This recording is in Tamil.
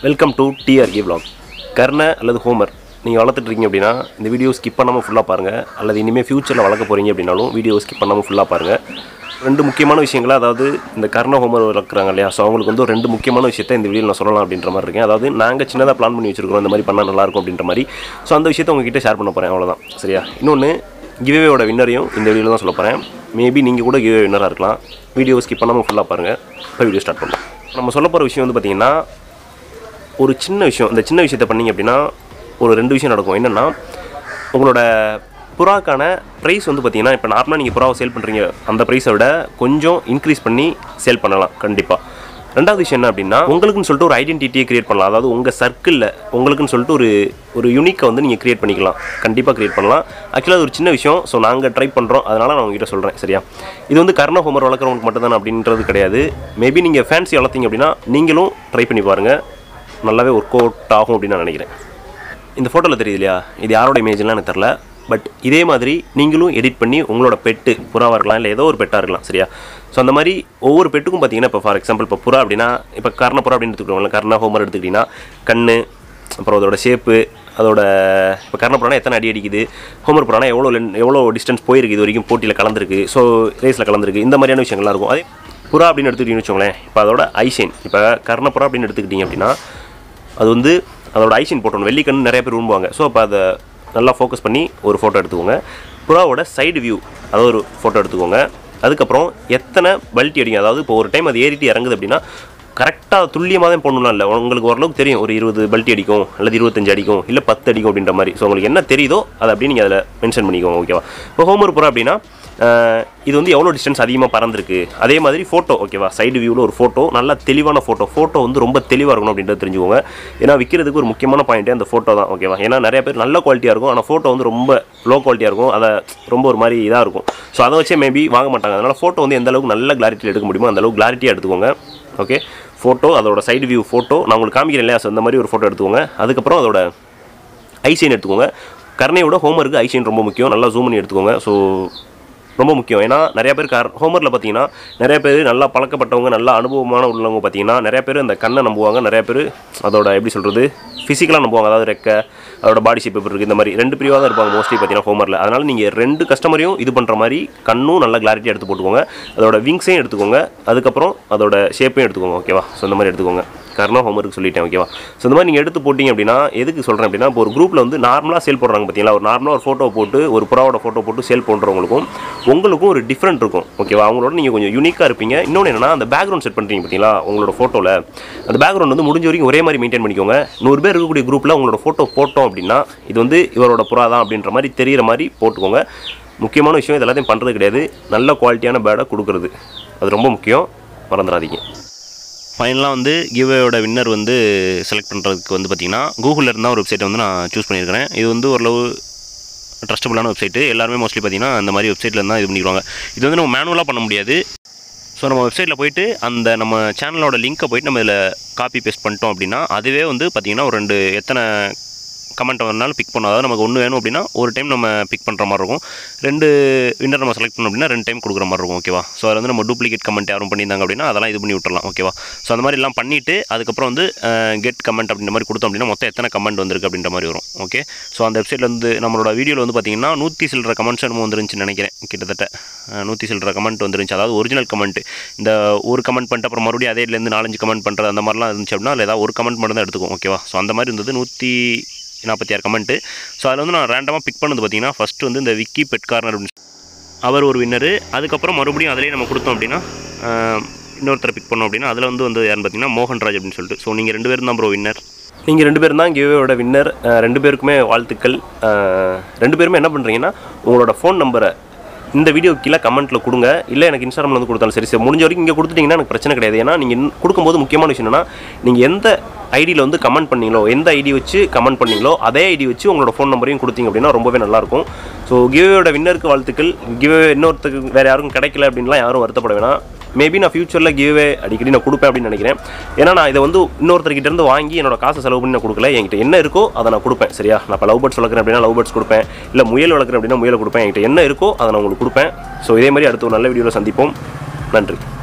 வெல்கம் டு டிஆர்கி vlog கர்ண அல்லது ஹோமர் நீங்கள் வளர்த்துட்டு இருக்கீங்க அப்படின்னா இந்த வீடியோ ஸ்கிப் பண்ணாமல் ஃபுல்லாக பாருங்கள் அல்லது இனிமேல் ஃப்யூச்சரில் வளர்க்க போகிறீங்க அப்படின்னாலும் வீடியோ ஸ்கிப் பண்ணாமல் ஃபுல்லாக பாருங்கள் ரெண்டு முக்கியமான விஷயங்களை அதாவது இந்த கர்ண ஹோமர் வளர்க்குறாங்க இல்லையா ஸோ அவங்களுக்கு வந்து ஒரு ரெண்டு முக்கியமான விஷயத்தை இந்த வீடியோவில் நான் சொல்லலாம் அப்படின்ற மாதிரி இருக்கேன் அதாவது நாங்கள் சின்னதாக பிளான் பண்ணி வச்சிருக்கோம் இந்த மாதிரி பண்ணால் நல்லாயிருக்கும் அப்படின்ற மாதிரி ஸோ அந்த விஷயத்தை உங்ககிட்ட ஷேர் பண்ண போகிறேன் அவ்வளோதான் சரியா இன்னொன்று கிவேவோட வின்னரையும் இந்த வீடியோவில் தான் சொல்ல போகிறேன் மேபி நீங்கள் கூட கிவே வின்னராக இருக்கலாம் வீடியோ ஸ்கிப் பண்ணாமல் ஃபுல்லாக பாருங்கள் இப்போ வீடியோ ஸ்டார்ட் பண்ணலாம் நம்ம சொல்ல போகிற விஷயம் வந்து பார்த்திங்கன்னா ஒரு சின்ன விஷயம் இந்த சின்ன விஷயத்தை பண்ணீங்க அப்படின்னா ஒரு ரெண்டு விஷயம் நடக்கும் என்னென்னா உங்களோட புறாக்கான ப்ரைஸ் வந்து பார்த்தீங்கன்னா இப்போ நார்மலாக நீங்கள் புறாவை சேல் பண்ணுறீங்க அந்த ப்ரைஸை விட கொஞ்சம் இன்க்ரீஸ் பண்ணி சேல் பண்ணலாம் கண்டிப்பாக ரெண்டாவது விஷயம் என்ன அப்படின்னா உங்களுக்குன்னு சொல்லிட்டு ஒரு ஐடென்டிட்டியை கிரியேட் பண்ணலாம் அதாவது உங்கள் சர்க்கிளில் உங்களுக்குன்னு சொல்லிட்டு ஒரு ஒரு யூனிக்கை வந்து நீங்கள் கிரியேட் பண்ணிக்கலாம் கண்டிப்பாக கிரியேட் பண்ணலாம் ஆக்சுவலாக அது ஒரு சின்ன விஷயம் ஸோ நாங்கள் ட்ரை பண்ணுறோம் அதனால் நான் உங்ககிட்ட சொல்கிறேன் சரியா இது வந்து கர்ண ஹோமர் வளர்க்குறவங்களுக்கு மட்டும் தானே அப்படின்றது கிடையாது மேபி நீங்கள் ஃபேன்சி வளர்த்தீங்க அப்படின்னா நீங்களும் ட்ரை பண்ணி பாருங்கள் நல்லாவே ஒர்க் அவுட் ஆகும் அப்படின்னு நான் நினைக்கிறேன் இந்த ஃபோட்டோவில் தெரியுது இல்லையா இது யாரோட இமேஜ்லாம் எனக்கு தெரில பட் இதே மாதிரி நீங்களும் எடிட் பண்ணி உங்களோட பெட்டு புறாவாக இருக்கலாம் இல்லை ஏதோ ஒரு பெட்டாக இருக்கலாம் சரியா ஸோ அந்த மாதிரி ஒவ்வொரு பெட்டுக்கும் பார்த்தீங்கன்னா இப்போ ஃபார் எக்ஸாம்பிள் இப்போ புறா அப்படின்னா இப்போ கர்ண புறா அப்படின்னு எடுத்துக்கிட்டோம்ல கர்ண ஹோமர் எடுத்துக்கிட்டிங்கன்னா கண் அப்புறம் அதோட ஷேப்பு அதோட இப்போ கர்ண புறானா எத்தனை அடி அடிக்குது ஹோமர் புறானா எவ்வளோ லென் எவ்வளோ டிஸ்டன்ஸ் போயிருக்கு இது வரைக்கும் போட்டியில் கலந்துருக்கு ஸோ ரேஸில் கலந்துருக்கு இந்த மாதிரியான விஷயங்கள்லாம் இருக்கும் அதே புறா அப்படின்னு எடுத்துக்கிட்டீங்கன்னு வச்சுக்கோங்களேன் இப்போ அதோட ஐஷைன் இப்போ கர்ணப்புறா அப்படின்னு எடுத்துக்கிட்டிங்க அப்படின்னா அது வந்து அதோட ஐசின் போட்டணும் வெள்ளிக்கண் நிறைய பேர் விரும்புவாங்க ஸோ அப்போ அதை நல்லா ஃபோக்கஸ் பண்ணி ஒரு ஃபோட்டோ எடுத்துக்கோங்க புறாவோட சைடு வியூ அதை ஒரு ஃபோட்டோ எடுத்துக்கோங்க அதுக்கப்புறம் எத்தனை பல்ட்டி அடிக்கும் அதாவது இப்போ ஒரு டைம் அது ஏறிட்டு இறங்குது அப்படின்னா கரெக்டாக துல்லியமாக தான் போடணும்லாம் இல்லை உங்களுக்கு ஓரளவுக்கு தெரியும் ஒரு இருபது பல்ட்டி அடிக்கும் அல்லது இருபத்தஞ்சு அடிக்கும் இல்லை பத்து அடிக்கும் அப்படின்ற மாதிரி ஸோ உங்களுக்கு என்ன தெரியுதோ அதை அப்படியே நீங்கள் அதில் மென்ஷன் பண்ணிக்கோங்க ஓகேவா இப்போ ஹோம்ஒர்க் புறா அப்படின்னா ஆஹ் இது வந்து எவ்வளோ டிஸ்டன்ஸ் அதிகமாக பறந்துருக்கு அதே மாதிரி ஃபோட்டோ ஓகேவா சைடு வியூவில் ஒரு ஃபோட்டோ நல்ல தெளிவான ஃபோட்டோ ஃபோட்டோ வந்து ரொம்ப தெளிவாக இருக்கணும் அப்படின்றது தெரிஞ்சுக்கோங்க ஏன்னா விற்கிறதுக்கு ஒரு முக்கியமான பாயிண்ட்டே அந்த ஃபோட்டோ தான் ஓகேவா ஏன்னா நிறைய பேர் நல்ல குவாலிட்டியாக இருக்கும் ஆனால் ஃபோட்டோ வந்து ரொம்ப லோ குவாலிட்டியாக இருக்கும் அதை ரொம்ப ஒரு மாதிரி இதாக இருக்கும் ஸோ அதை வச்சே மேபி வாங்க மாட்டாங்க அதனால் ஃபோட்டோ வந்து எந்த அளவுக்கு நல்ல கிளாரிட்டியில் எடுக்க முடியுமோ அந்த அளவுக்கு கிளாரிட்டியாக எடுத்துக்கோங்க ஓகே ஃபோட்டோ அதோட சைடு வியூ ஃபோட்டோ நான் உங்களுக்கு காமிக்கிறேன் இல்லையா ஸோ இந்த மாதிரி ஒரு ஃபோட்டோ எடுத்துக்கோங்க அதுக்கப்புறம் அதோட ஐசைன் எடுத்துக்கோங்க கர்ணையோட ஹோமருக்கு ஐசைன் ரொம்ப முக்கியம் நல்லா ஜூம் பண்ணி எடுத்துக்கோங்க ஸோ ரொம்ப முக்கியம் ஏன்னா நிறைய பேர் கார் ஹோமரில் பார்த்தீங்கன்னா நிறைய பேர் நல்லா பழக்கப்பட்டவங்க நல்லா அனுபவமான உள்ளவங்க பார்த்தீங்கன்னா நிறைய பேர் அந்த கண்ணை நம்புவாங்க நிறைய பேர் அதோட எப்படி சொல்கிறது ஃபிசிக்கலாக நம்புவாங்க அதாவது ரெக்க அதோட பாடி ஷேப் எப்படி இருக்குது இந்த மாதிரி ரெண்டு பிரிவாக தான் இருப்பாங்க மோஸ்ட்லி பார்த்தீங்கன்னா ஹோமரில் அதனால் நீங்கள் ரெண்டு கஸ்டமரையும் இது பண்ணுற மாதிரி கண்ணும் நல்லா கிளாரிட்டியாக எடுத்து போட்டுக்கோங்க அதோட விங்ஸையும் எடுத்துக்கோங்க அதுக்கப்புறம் அதோட ஷேப்பையும் எடுத்துக்கோங்க ஓகேவா ஸோ இந்த மாதிரி எடுத்துக்கோங்க கர்ணா ஹோம்ஒர்க் சொல்லிட்டேன் ஓகேவா ஸோ இந்த மாதிரி நீங்கள் எடுத்து போட்டிங்க அப்படின்னா எதுக்கு சொல்கிறேன் அப்படின்னா இப்போ ஒரு குரூப்பில் வந்து நார்மலாக சேல் போடுறாங்க பார்த்தீங்களா ஒரு நார்மலாக ஒரு ஃபோட்டோ போட்டு ஒரு புறாவோட ஃபோட்டோ போட்டு சேல் பண்ணுறவங்களுக்கும் உங்களுக்கும் ஒரு டிஃப்ரெண்ட் இருக்கும் ஓகேவா அவங்களோட நீங்கள் கொஞ்சம் யூனிக்காக இருப்பீங்க இன்னொன்று என்னன்னா அந்த பேக்ரவுண்ட் செட் பண்ணுறீங்க பார்த்தீங்களா உங்களோட ஃபோட்டோவில் அந்த பேக்ரவுண்ட் வந்து முடிஞ்ச வரைக்கும் ஒரே மாதிரி மெயின்டைன் பண்ணிக்கோங்க நூறு பேர் இருக்கக்கூடிய குரூப்பில் உங்களோட ஃபோட்டோ போட்டோம் அப்படின்னா இது வந்து இவரோட புறா தான் அப்படின்ற மாதிரி தெரிகிற மாதிரி போட்டுக்கோங்க முக்கியமான விஷயம் இது எல்லாத்தையும் பண்ணுறது கிடையாது நல்ல குவாலிட்டியான பேடை கொடுக்குறது அது ரொம்ப முக்கியம் மறந்துடாதீங்க ஃபைனலாக வந்து கிவ்வேயோட வின்னர் வந்து செலக்ட் பண்ணுறதுக்கு வந்து பார்த்திங்கன்னா கூகுளில் இருந்தால் ஒரு வெப்சைட்டை வந்து நான் சூஸ் பண்ணியிருக்கிறேன் இது வந்து ஓரளவு ட்ரஸ்டபுளான வெப்சைட்டு எல்லாருமே மோஸ்ட்லி பார்த்தீங்கன்னா அந்த மாதிரி வெப்சைட்டில் தான் இது பண்ணிடுவாங்க இது வந்து நம்ம மேனுவலாக பண்ண முடியாது ஸோ நம்ம வெப்சைட்டில் போயிட்டு அந்த நம்ம சேனலோட லிங்க்கை போயிட்டு நம்ம இதில் காப்பி பேஸ்ட் பண்ணிட்டோம் அப்படின்னா அதுவே வந்து பார்த்திங்கன்னா ஒரு ரெண்டு எத்தனை கமெண்ட் வேணாலும் பிக் பண்ணோம் அதாவது நமக்கு ஒன்று வேணும் அப்படின்னா ஒரு டைம் நம்ம பிக் பண்ணுற மாதிரி இருக்கும் ரெண்டு வின்னர் நம்ம செலக்ட் பண்ணோம் அப்படின்னா ரெண்டு டைம் கொடுக்குற மாதிரி இருக்கும் ஓகேவா ஸோ அதில் வந்து நம்ம டூப்ளிகேட் கமெண்ட் யாரும் பண்ணியிருந்தாங்க அப்படின்னா அதெல்லாம் இது பண்ணி விட்டுறலாம் ஓகேவா ஸோ அந்த மாதிரி எல்லாம் பண்ணிவிட்டு அதுக்கப்புறம் வந்து கெட் கமெண்ட் அப்படின்ற மாதிரி கொடுத்தோம் அப்படின்னா மொத்தம் எத்தனை கமெண்ட் வந்திருக்கு அப்படின்ற மாதிரி வரும் ஓகே ஸோ அந்த வெப்சைட்டில் வந்து நம்மளோட வீடியோவில் வந்து பார்த்திங்கன்னா நூற்றி சில்லற கமெண்ட்ஸ் என்னமோ வந்துருந்துச்சுன்னு நினைக்கிறேன் கிட்டத்தட்ட அஹ், நூற்றி சில்லற கமெண்ட் வந்துருந்துச்சு அதாவது ஒரிஜினல் கமெண்ட் இந்த ஒரு கமெண்ட் பண்ணிட்டு அப்புறம் மறுபடியும் அதே இதுலேருந்து நாலஞ்சு கமெண்ட் பண்ணுறது அந்த மாதிரிலாம் இருந்துச்சு அப்படின்னா அதில் ஏதாவது ஒரு கமெண்ட் மட்டும் தான் எடுத்துக்கும் ஓகேவா ஸோ அந்த மாதிரி இருந்தது நூற்றி நாற்பத்தி ஆறு கமெண்ட்டு ஸோ அதில் வந்து நான் ரேண்டமாக பிக் பண்ணது பார்த்தீங்கன்னா ஃபஸ்ட்டு வந்து இந்த விக்கி பெட் கார்னர் அப்படின்னு அவர் ஒரு வின்னரு அதுக்கப்புறம் மறுபடியும் அதிலே நம்ம கொடுத்தோம் அப்படின்னா ஆஹ், இன்னொருத்தரை பிக் பண்ணோம் அப்படின்னா அதில் வந்து வந்து யாருன்னு பார்த்தீங்கன்னா மோகன்ராஜ் அப்படின்னு சொல்லிட்டு ஸோ நீங்கள் ரெண்டு பேரும் தான் ப்ரோ வின்னர் நீங்கள் ரெண்டு பேரும் தான் கிவேவோட வின்னர் ரெண்டு பேருக்குமே வாழ்த்துக்கள் ஆஹ், ரெண்டு பேருமே என்ன பண்ணுறீங்கன்னா உங்களோட ஃபோன் நம்பரை இந்த வீடியோ கீழே கமெண்ட்டில் கொடுங்க இல்லை எனக்கு இன்ஸ்டாகிராமில் வந்து கொடுத்தாலும் சரி சரி முடிஞ்ச வரைக்கும் இங்கே கொடுத்துட்டிங்கன்னா எனக்கு பிரச்சனை கிடையாது ஏன்னா நீங்கள் கொடுக்கும்போது முக்கியமான விஷயம் என்னன்னா நீங்கள் எந்த ஐடியில் வந்து கமெண்ட் பண்ணீங்களோ எந்த ஐடி வச்சு கமெண்ட் பண்ணீங்களோ அதே ஐடி வச்சு உங்களோட ஃபோன் நம்பரையும் கொடுத்தீங்க அப்படின்னா ரொம்பவே நல்லாயிருக்கும் ஸோ கிவேயோட வின்னருக்கு வாழ்த்துக்கள் கிவே இன்னொருத்தருக்கு வேறு யாருக்கும் கிடைக்கல அப்படின்லாம் யாரும் வருத்தப்பட வேணாம் மேபி நான் ஃபியூச்சரில் கிவே அடிக்கடி நான் கொடுப்பேன் அப்படின்னு நினைக்கிறேன் ஏன்னா நான் இதை வந்து இன்னொருத்தர்கிட்ட இருந்து வாங்கி என்னோட காசை செலவு பண்ணி நான் கொடுக்கல என்கிட்ட என்ன இருக்கோ அதை நான் கொடுப்பேன் சரியா நான் இப்போ லவ் பேர்ட்ஸ் வளர்க்குறேன் அப்படின்னா லவ் பேர்ட்ஸ் கொடுப்பேன் இல்லை முயல் வளர்க்குறேன் அப்படின்னா முயலை கொடுப்பேன் என்கிட்ட என்ன இருக்கோ அதை நான் உங்களுக்கு கொடுப்பேன் ஸோ இதே மாதிரி அடுத்த ஒரு நல்ல வீடியோவில் சந்திப்போம் நன்றி